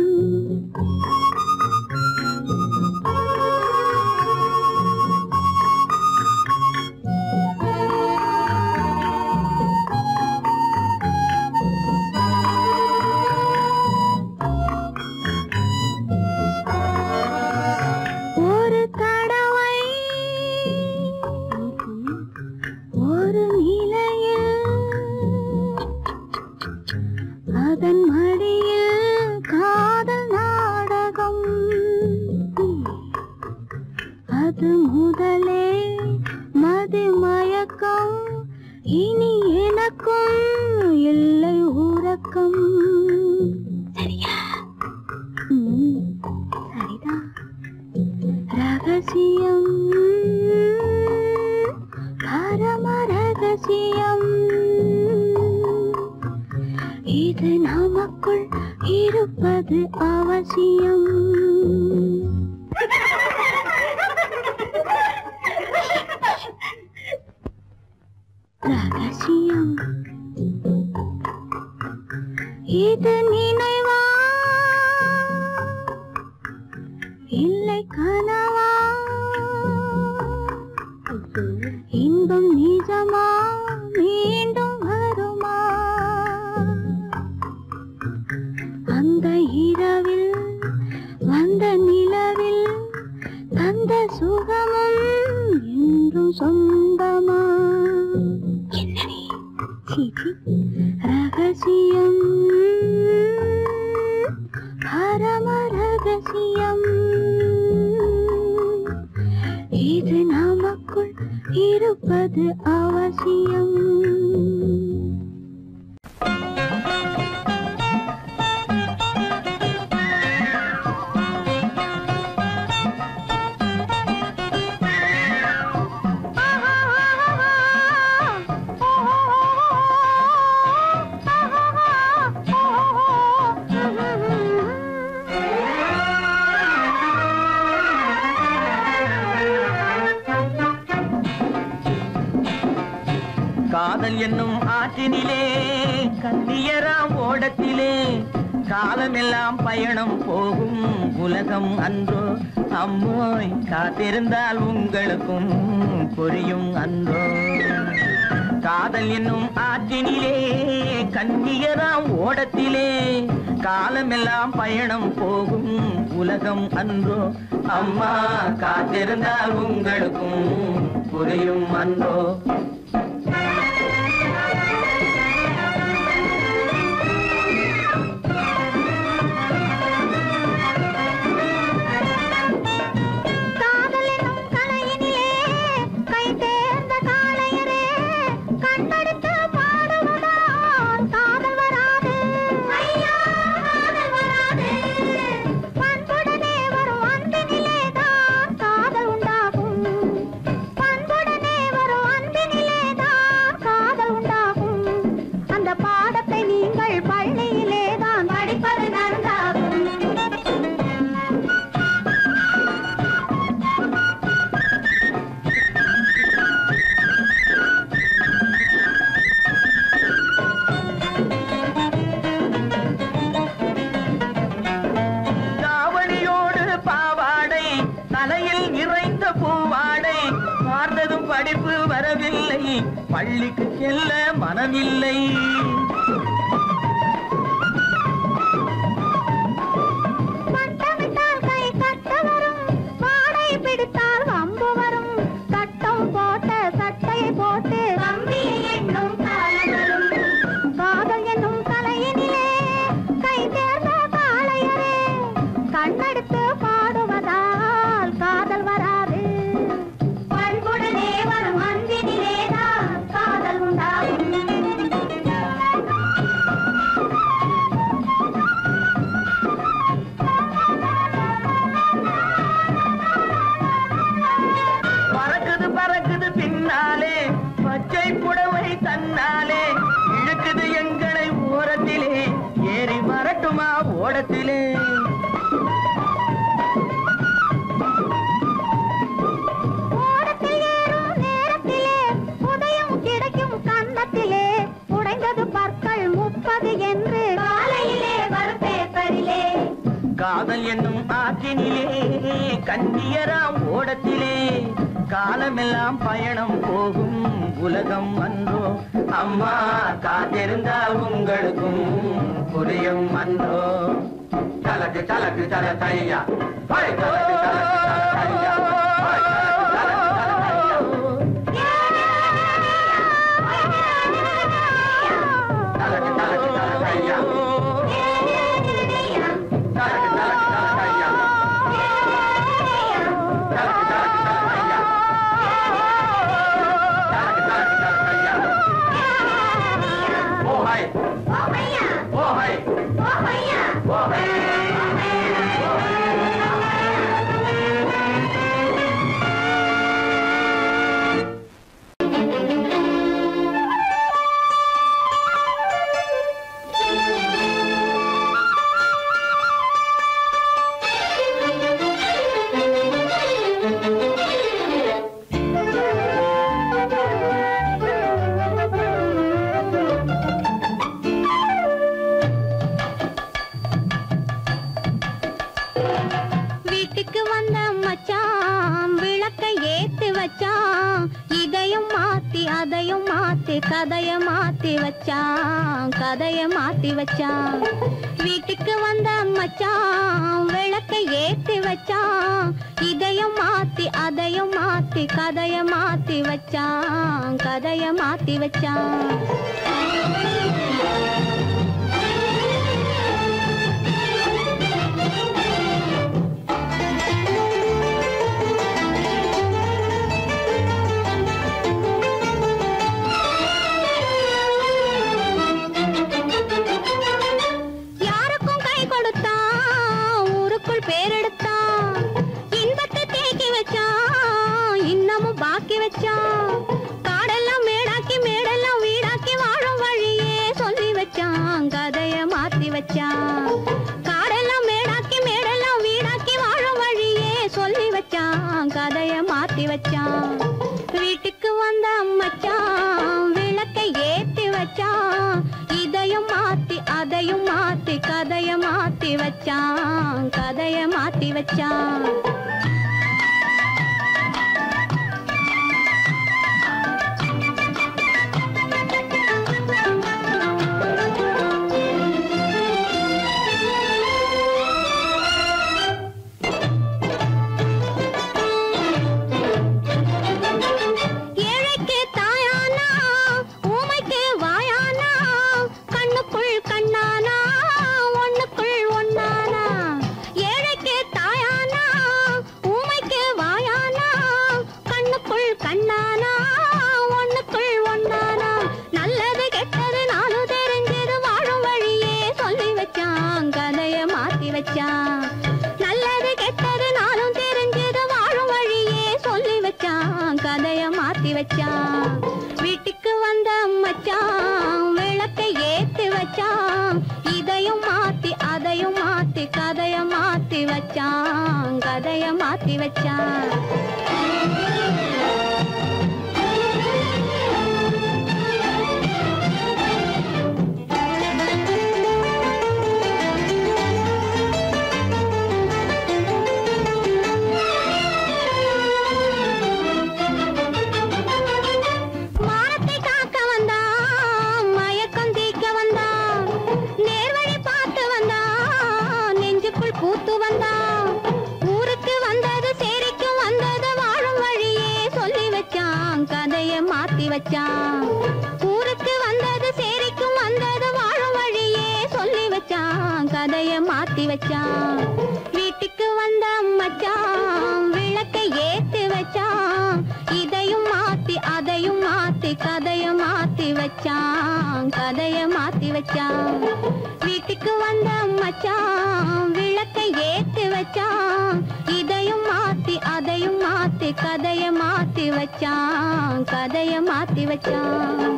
Speaker 4: ஒரு தடவை ஒரு நிலையில் அதன் மடியில் காதல் நாடகம் அது முதலே மது மயக்கம் இனி எனக்கும் இல்லை உறக்கம் சரியா ம், சரிதான் ரகசியம் பரம ரகசியம் இது நமக்குள் இருப்பது அவசியம் ரகசியம் இது நினைவா இல்லை கனவா இன்பம் நிஜமா மீண்டும் வருமா அந்த இரவில் வந்த நிலவில் தந்த சுகமும் என்றும் சொந்தமா என்னடி சீச்சி ரகசியம் பரம ரகசியம் இது நமக்குள் இருப்பது அவசியம்
Speaker 3: காதல் என்னும் ஆற்றினிலே கண்ணியராம் ஓடத்திலே காலமெல்லாம் பயணம் போகும் உலகம் அன்றோ அம்மோய் காத்திருந்தால் உங்களுக்கும் புரியும் அன்றோ காதல் என்னும் ஆற்றினிலே கண்ணியராம் ஓடத்திலே காலமெல்லாம் பயணம் போகும் உலகம் அன்றோ அம்மா காத்திருந்தால் உங்களுக்கும் புரியும் அன்றோ
Speaker 4: காதலெனும் கலையினிலே கை தேர்ந்த காளையரே கண்டெடுத்து பாடுவதால் காதல் வராது ஐயா காதல் வராது பண்புடனே வரும் அன்பினிலே தான் காதல் உண்டாகும் பண்புடனே வரும் அன்பினிலே
Speaker 3: பள்ளிக்கு செல்ல மனமில்லை
Speaker 4: பட்டமிட்டால் கை கட்ட வரும் வாடை பிடித்தால் வம்பு வரும் சட்டம் போட்ட சட்டையை போட்டு கம்பியை எண்ணும் காலம் வரும் காதல் என்னும் தலையினிலே கை தேர்ந்த காளையரே கண்ணெடுத்து பாடுவதால் காதல் வராது பண்புடனே வரும் அன்பினிலேதான் காதல் உண்டாகும்
Speaker 3: பறக்குது பறக்குது பின்னாலே பச்சை புடவை தன்னாலே இழுக்குது எங்களை ஓரத்திலே ஏறி வரட்டுமா ஓடத்திலே
Speaker 4: ஓடத்தில் ஏறும் நேரத்திலே உதயம் கிடைக்கும் கன்னத்திலே உடைந்தது பற்கள் முப்பது என்று காலையிலே வரும் பேப்பரிலே
Speaker 3: காதல் என்னும் ஆற்றினிலே கண்ணியராம் ஓடத்திலே காலமெல்லாம் பயணம் போகும் உலகம் அன்றோ அம்மா காத்திருந்தா உங்களுக்கும் புரியும் அன்றோ
Speaker 5: சலக்கு சலக்கு சல தையா ஹை சலக்கு சலக்கு சல தையா ஹை சலக்கு சலக்கு சல தையா சலக்கு சலக்கு சல தையா சலக்கு சலக்கு சல தையா சலக்கு சலக்கு சல தையா சலக்கு சலக்கு சல தையா ஓ ஹை ஓ ஹை ஓ ஹை
Speaker 4: வீட்டுக்கு வந்த மச்சான் விளக்க ஏத்தி வச்சான் இதையும் மாத்தி அதையும் மாத்தி கதைய மாத்தி வச்சான் கதைய மாத்தி வச்சான் வீட்டுக்கு வந்த மச்சான் விளக்க ஏத்தி வச்சான் இதையும் மாத்தி அதையும் மாத்தி கதைய மாத்தி வச்சான் கதைய மாத்தி வச்சான் யாருக்கும் கை கொடுத்தான் ஊருக்குள் பேரெடுத்தான் இன்பத்தை தேக்கி வச்சான் இன்னமும் பாக்கி வச்சான் காடெல்லாம் மேடாக்கி மேடெல்லாம் வீடாக்கி வாழும் வழியே சொல்லி வச்சான் கதைய மாத்தி வச்சான் காடெல்லாம் மேடாக்கி மேடெல்லாம் வீடாக்கி வாழும் வழியே சொல்லி வச்சான் கதைய மாத்தி வச்சான் வீட்டுக்கு வந்த மச்சான் விளக்கை ஏத்தி வச்சான் இதையும் மாத்தி அதையும் மாத்தி கதைய மாத்தி வச்சான் கதைய மாத்தி வச்சான் ஏழைக்கு தாயானா ஊமைக்கு வாயானா கண்ணுக்குள் கண்ணானா ஒண்ணுக்குள் ஒண்ணானா ஏழைக்கு தாயானா ஊமைக்கு வாயானா கண்ணுக்குள் கண்ணானா ஒண்ணுக்குள் ஒண்ணானா நல்லது கெட்டது நானும் தெரிஞ்சது வாழும் வழியே சொல்லி வச்சான் கதைய மாத்தி வச்சான் நல்லது கெட்டது நானும் தெரிஞ்சது வாழும் வழியே சொல்லி வச்சான் கதைய மாத்தி வச்சான் வீட்டுக்கு வந்த மச்சான் விளக்கை ஏத்தி வச்சான் இதையும் மாத்தி அதையும் மாத்தி கதைய மாத்தி வச்சான் கதைய மாத்தி வச்சான் மானத்தை வந்தான் ஊருக்கு வந்தது சேரிக்கு வந்தது வாழும் வழியே சொல்லி வச்சான் கதைய மாத்தி வச்சான் ஊருக்கு வந்தது சேரிக்கும் வந்தது வாழும் வழியே சொல்லி வச்சான் கதைய மாத்தி வச்சான் வீட்டுக்கு வந்த மச்சான் விளக்கை ஏத்தி வச்சான் இதையும் மாத்தி அதையும் மாத்தி கதைய மாத்தி வச்சான் கதைய மாத்தி வச்சான் வீட்டுக்கு வந்த மச்சான் விளக்கை ஏத்தி வச்சான் இதையும் மாத்தி அதையும் மாத்தி கதைய மாத்தி வச்சான் கதைய மாத்தி வச்சான்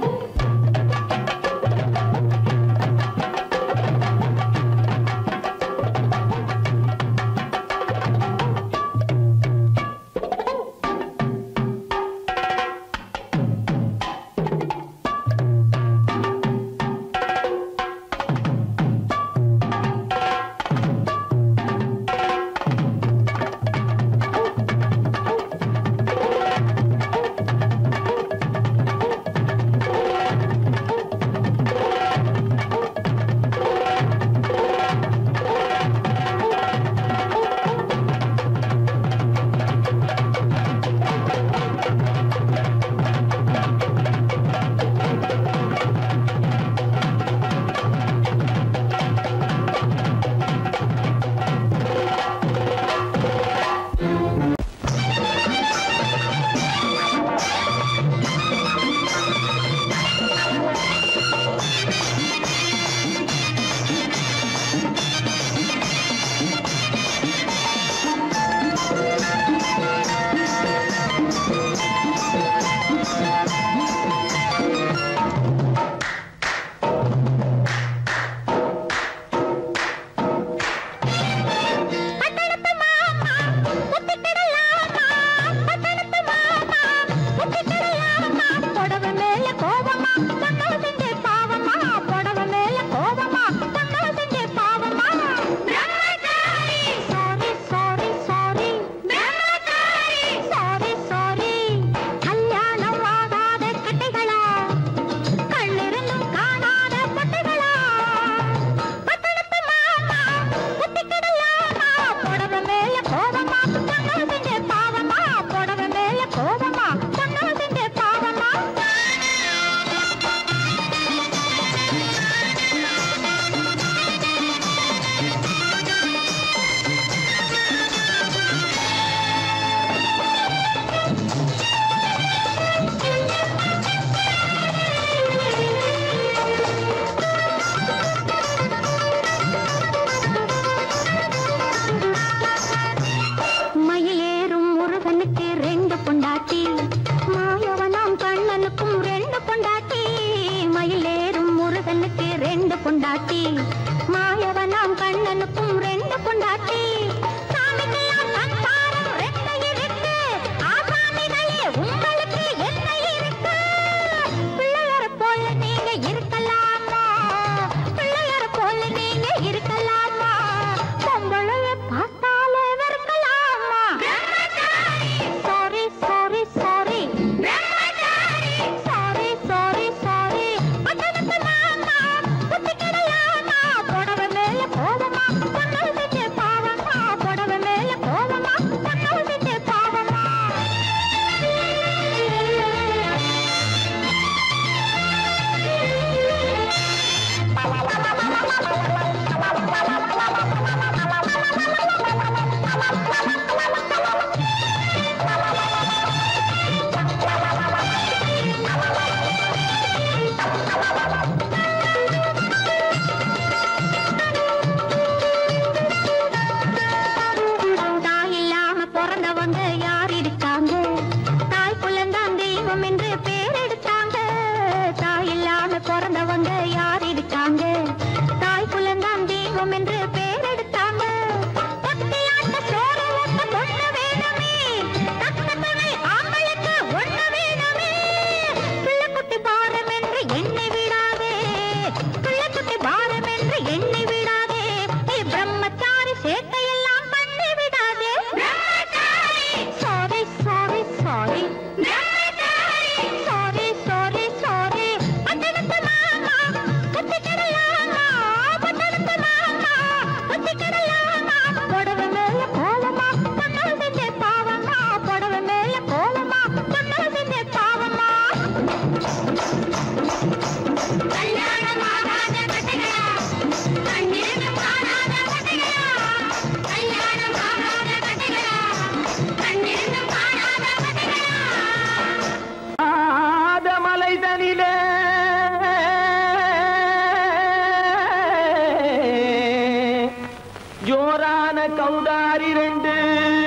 Speaker 3: ஜோரான கௌதாரி ரெண்டு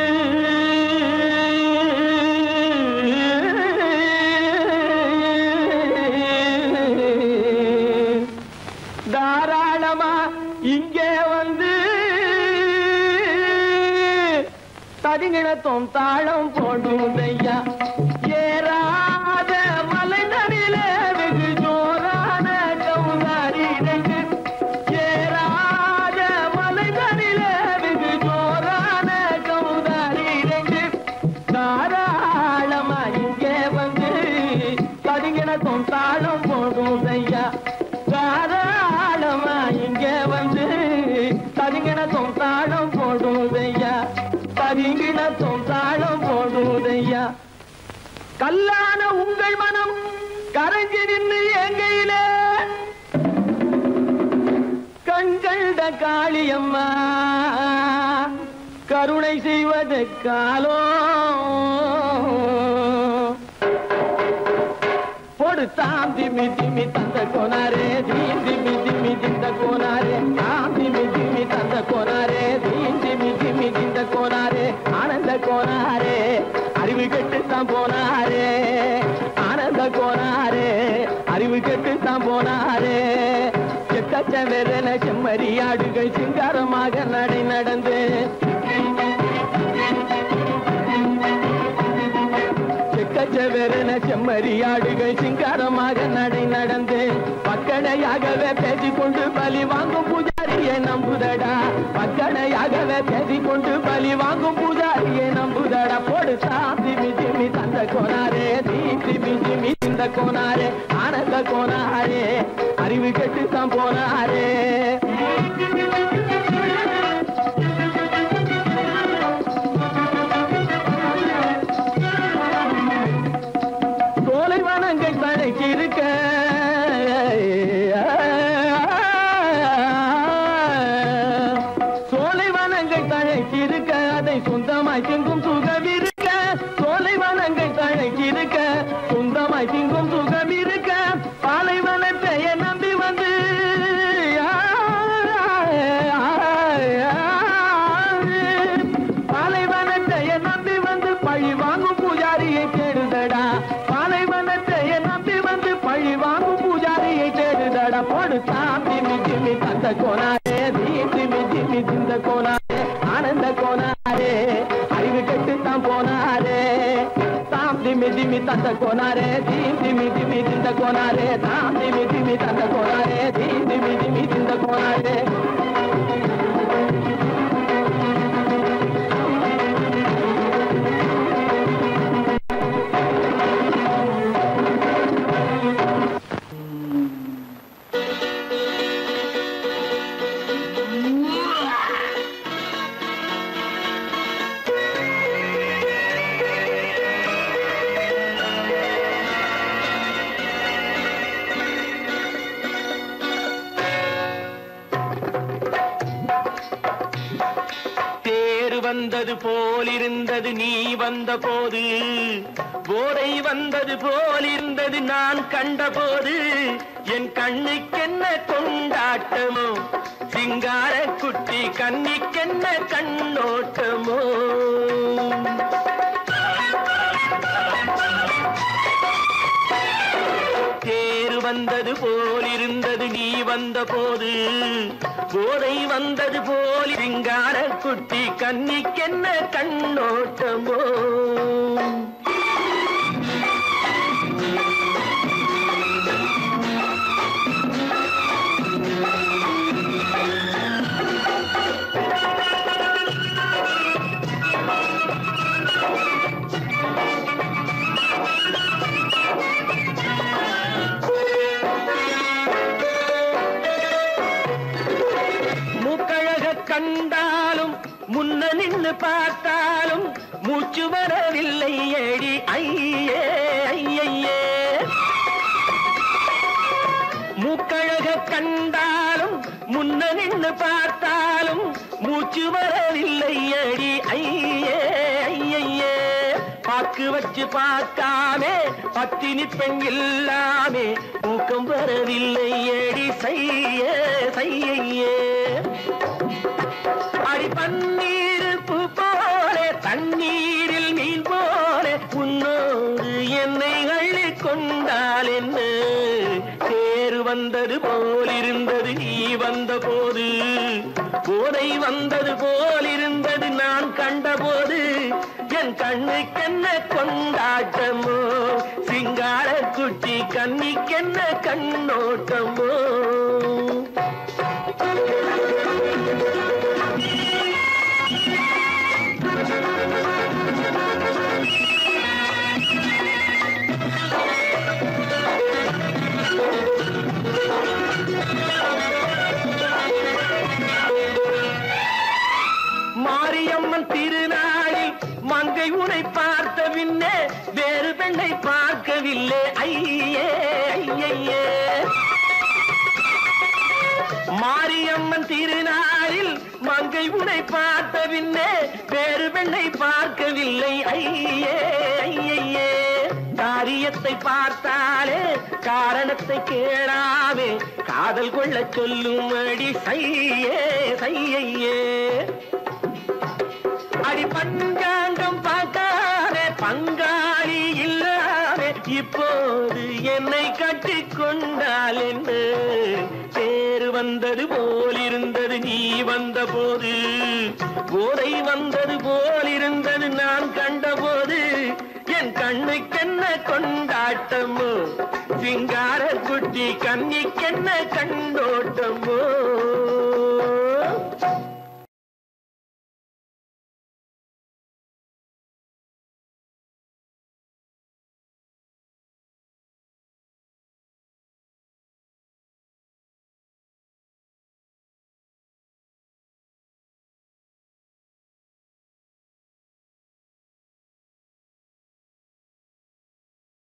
Speaker 3: தாராளமா இங்கே வந்து தரிங்கிணத்தும் தாளம் போடும் ஐயா ஏறாத மலைதனிலே வெகு ஜோரான கௌதாரி ரெண்டு ஏறாத மலைதனிலே வெகு ஜோரான கௌதாரி ரெண்டு தாராளமா இங்கே வந்து கதிங்கிணத்தும் தாளம் போடும் ஐயா தாராளமா இங்கே வந்து கதிங்கிணத்தும் தாளம் போடும் ஐயா கதிங்கிணத்தும் தாளம் போடும் ஐயா கல்லான உங்கள் மனம் கரைஞ்சி நின்று எங்கையிலே கண்கண்ட காளியம்மா கருணை செய்வது காலோ போடு தாம் திமி திமி தந்த கோனாரே தீம் திமி திமி திந்த கோனாரே தாம் திமி திமி தந்த கோனாரே தீம் திமி திமி திந்த கோனாரே ஆனந்த கோனாரே அறிவு கெட்டு தான் போனாரே ஆனந்த கோனாரே அறிவு கெட்டு தான் போனாரே செக்கச்ச வெறன செம்மறியாடுகள் சிங்காரமாக நடை நடந்து செக்கச்சவெறன செம்மறியாடுகள் சிங்காரமாக நடை நடந்து பக்கடையாகவே பேசிக்கொண்டு பலி வாங்கும் பூஜாரியை நம்புதடா பக்கடையாகவே பேசிக்கொண்டு பலி வாங்கும் பூஜாரியை நம்புதடா போடு திமி திமி தந்த கோனாரே தீ திமி திமி இந்த கோனாரே ஆனந்த கோனாரே அறிவு கெட்டு தான் போனாரே சோலை வனங்கள் தழைக்கிருக்க சோலை வனங்கள் தழைக்கிருக்க அதை சொந்தமாய் திங்கும் சுகம் இருக்க சோலை வனங்கள் தழைக்கிருக்க சொந்தமாய் திங்கும் சுகம் இருக்க பாலைவனத்தை நம்பி வந்து பாலைவனத்தை நம்பி வந்து பழி வாங்கும் பூஜாரியை தேடுதடா பாலைவனத்தை நம்பி வந்து பழி வாங்கும் பூஜாரியை தேடுதடா போடு தாம் திமி திமி தந்த கோனாரே தீ திமி திமி திந்த கோனாரே ஆனந்த கோனாரே அறிவு கெட்டு தான் போனாரே தாம் திமி திமி தந்த கோனாரே தீ திமி திமி திந்த கோனாரே தாம் திமி திமி தந்த கோனாரே தீ திமி திமி திந்த கோனாரே தேர் வந்தது போலிருந்தது நீ வந்த போது போதை வந்தது போலிருந்தது நான் கண்டபோது என் கண்ணுக்கென்ன கொண்டாட்டமோ சிங்கார குட்டி கண்ணிக்கென்ன கண்ணோட்டமோ தேர் வந்தது போலிருந்தது நீ வந்த போது போதை வந்தது போல் சிங்கார குட்டி கன்னிக்கென்ன கண்ணோட்டமோ மூக்கழக கண்டாலும் முன்ன நின்னு பார்த்தாலும் மூச்சு வரவில்லை ஏடி ஐயே ஐயையே மூக்கழக கண்டாலும் முன்ன நின்னு பார்த்தாலும் மூச்சு வரவில்லை அடி ஐயே ஐயையே பாக்கு வச்சு பார்க்காமே பத்தினி பெண் இல்லாமே தூக்கம் வரவில்லை அடி செய்ய செய்யையே அடி பன்னீர் பூ போல தண்ணீரில் மீன் போல உன்னோடு என்னை அள்ளி கொண்டால் என்ன தேர் வந்தது போல் இருந்தது நீ வந்த போது போதை வந்தது போல் இருந்தது நான் கண்டபோது என் கண்ணுக்கென்ன கொண்டாட்டமோ சிங்கார குட்டி கண்ணிக்கென்ன கண்ணோட்டமோ மாரியம்மன் திருநாளில் மங்கை உனை பார்த்த பின்னே வேறு பெண்ணை பார்க்கவில்லை ஐயே ஐயையே மாரியம்மன் திருநாளில் மங்கை உனை பார்த்த பின்னே வேறு பெண்ணை பார்க்கவில்லை ஐயே ஐயையே காரியத்தை பார்த்தாலே காரணத்தை கேளாவே காதல் கொள்ள சொல்லும்படி சையே சையையே அடி பஞ்சாங்கம் பார்க்காதே பங்காளி இல்லாதே இப்போது என்னை கட்டி கொண்டால் என்ன தேர் வந்தது போல் இருந்தது நீ வந்த போது போதை வந்தது போல் இருந்தது நான் கண்டபோது என் கண்ணுக்கென்ன கொண்டாட்டமோ சிங்கார குட்டி கண்ணிக்கென்ன கண்டோட்டமோ